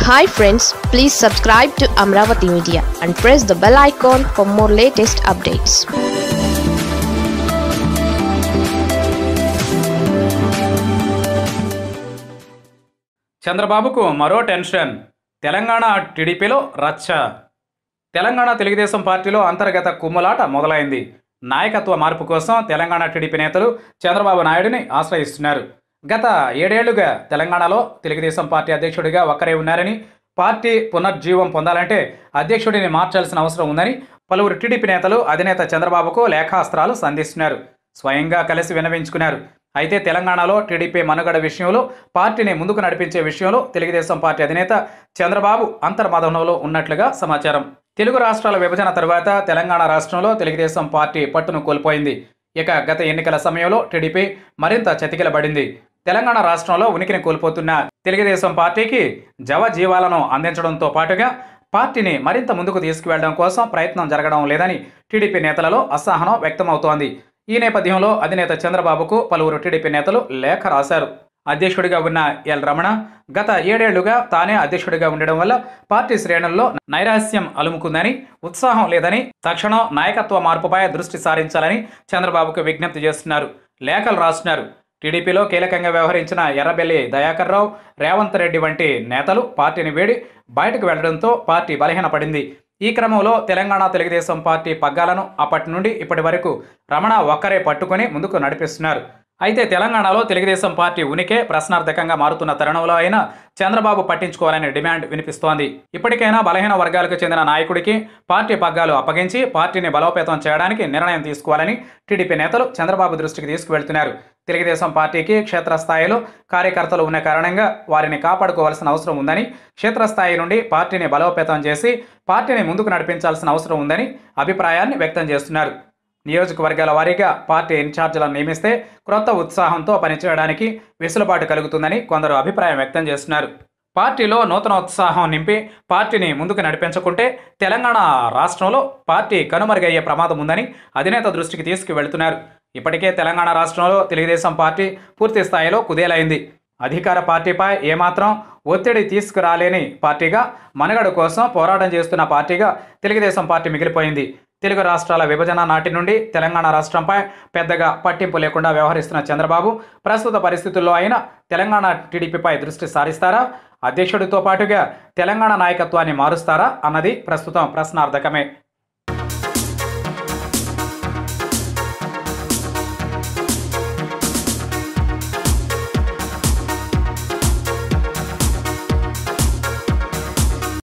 hi friends please subscribe to Amaravati media and press the bell icon for more latest updates చంద్రబాబుకు మరో tension Telangana టీడీపీలో రచ్చ తెలంగాణ తెలుగుదేశం పార్టీలో అంతర్గత కుమ్ములాట మొదలైంది నాయకత్వ మార్పు కోసం తెలంగాణ టీడీపీ నేతలు చంద్రబాబు నాయుడిని ఆశ్రయిస్తున్నారు గత ఏడేళ్లుగా తెలంగాణలో తెలుగుదేశం పార్టీ అధ్యక్షుడిగా ఒక్కరే ఉన్నారని పార్టీ పునర్జీవం పొందాలంటే అధ్యక్షుడిని మార్చాల్సిన అవసరం ఉందని పలువురు టీడీపీ నేతలు అధినేత చంద్రబాబుకు లేఖాస్త్రాలు సంధిస్తున్నారు స్వయంగా కలిసి వినవించుకున్నారు అయితే తెలంగాణలో టీడీపీ మనుగడ విషయంలో పార్టీని ముందుకు నడిపించే విషయంలో తెలుగుదేశం పార్టీ అధినేత చంద్రబాబు అంతర్మదనంలో ఉన్నట్లుగా సమాచారం తెలుగు రాష్ట్రాల విభజన తరువాత తెలంగాణ రాష్ట్రంలో తెలుగుదేశం పార్టీ పట్టును కోల్పోయింది ఇక గత ఎన్నికల సమయంలో టీడీపీ మరింత చతికిలబడింది తెలంగాణ రాష్ట్రంలో ఉనికిని కోల్పోతున్న తెలుగుదేశం పార్టీకి జవజీవాలను అందించడంతో పాటుగా పార్టీని మరింత ముందుకు తీసుకువెళ్లడం కోసం ప్రయత్నం జరగడం లేదని టీడీపీ నేతలలో అసహనం వ్యక్తమవుతోంది ఈ నేపథ్యంలో అధినేత చంద్రబాబుకు పలువురు టీడీపీ నేతలు లేఖ రాశారు అధ్యక్షుడిగా ఉన్న ఎల్ రమణ గత ఏడేళ్లుగా తానే అధ్యక్షుడిగా ఉండడం వల్ల పార్టీ శ్రేణుల్లో నైరాస్యం అలుముకుందని ఉత్సాహం లేదని తక్షణం నాయకత్వ మార్పుపై దృష్టి సారించాలని చంద్రబాబుకు విజ్ఞప్తి చేస్తున్నారు లేఖలు రాస్తున్నారు టీడీపీలో కీలకంగా వ్యవహరించిన ఎర్రబెల్లి దయాకర్ రావు రేవంత్ రెడ్డి వంటి నేతలు పార్టీని వీడి బయటకు వెళ్లడంతో పార్టీ బలహీనపడింది ఈ క్రమంలో తెలంగాణ తెలుగుదేశం పార్టీ పగ్గాలను అప్పటి నుండి ఇప్పటి వరకు రమణ ఒక్కరే పట్టుకొని ముందుకు నడిపిస్తున్నారు అయితే తెలంగాణలో తెలుగుదేశం పార్టీ ఉనికే ప్రశ్నార్థకంగా మారుతున్న తరుణంలో అయినా చంద్రబాబు పట్టించుకోవాలనే డిమాండ్ వినిపిస్తోంది ఇప్పటికైనా బలహీన వర్గాలకు చెందిన నాయకుడికి పార్టీ పగ్గాలు అప్పగించి పార్టీని బలోపేతం చేయడానికి నిర్ణయం తీసుకోవాలని టీడీపీ నేతలు చంద్రబాబు దృష్టికి తీసుకువెళ్తున్నారు తెలుగుదేశం పార్టీకి క్షేత్రస్థాయిలో కార్యకర్తలు ఉన్న కారణంగా వారిని కాపాడుకోవాల్సిన అవసరం ఉందని క్షేత్రస్థాయి నుండి పార్టీని బలోపేతం చేసి పార్టీని ముందుకు నడిపించాల్సిన అవసరం ఉందని అభిప్రాయాన్ని వ్యక్తం చేస్తున్నారు నియోజకవర్గాల వారీగా పార్టీ ఇన్ఛార్జీలను నియమిస్తే క్రొత్త ఉత్సాహంతో పనిచేయడానికి వెసులుబాటు కలుగుతుందని కొందరు అభిప్రాయం వ్యక్తం చేస్తున్నారు పార్టీలో నూతన ఉత్సాహం నింపి పార్టీని ముందుకు నడిపించుకుంటే తెలంగాణ రాష్ట్రంలో పార్టీ కనుమరుగయ్యే ప్రమాదం ఉందని అధినేత దృష్టికి తీసుకువెళ్తున్నారు ఇప్పటికే తెలంగాణ రాష్ట్రంలో తెలుగుదేశం పార్టీ పూర్తి స్థాయిలో కుదేలైంది అధికార పార్టీపై ఏమాత్రం ఒత్తిడి తీసుకురాలేని పార్టీగా మనగడ కోసం పోరాటం చేస్తున్న పార్టీగా తెలుగుదేశం పార్టీ మిగిలిపోయింది తెలుగు రాష్ట్రాల విభజన నాటి నుండి తెలంగాణ రాష్ట్రంపై పెద్దగా పట్టింపు లేకుండా వ్యవహరిస్తున్న చంద్రబాబు ప్రస్తుత పరిస్థితుల్లో అయినా తెలంగాణ టీడీపీపై దృష్టి సారిస్తారా అధ్యక్షుడితో పాటుగా తెలంగాణ నాయకత్వాన్ని మారుస్తారా అన్నది ప్రస్తుతం ప్రశ్నార్థకమే